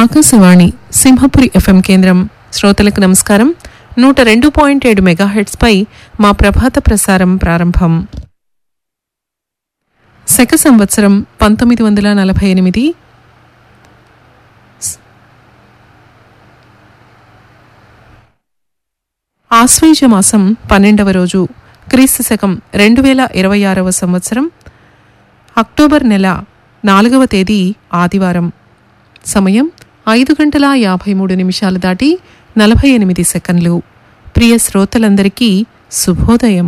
Akashvani Simhapuri FM కేంద్రం శ్రోతలకు నమస్కారం నూట రెండు పాయింట్ ఏడు మెగాహెట్స్పై మా ప్రభాత ప్రసారం ప్రారంభం శక సంవత్సరం పంతొమ్మిది వందల నలభై ఎనిమిది ఆశ్వేజ మాసం పన్నెండవ రోజు క్రీస్తు శకం రెండు వేల ఇరవై ఆరవ సంవత్సరం అక్టోబర్ నెల నాలుగవ తేదీ ఆదివారం సమయం ఐదు గంటల యాభై మూడు నిమిషాలు దాటి నలభై ఎనిమిది సెకండ్లు ప్రియ శ్రోతలందరికీ శుభోదయం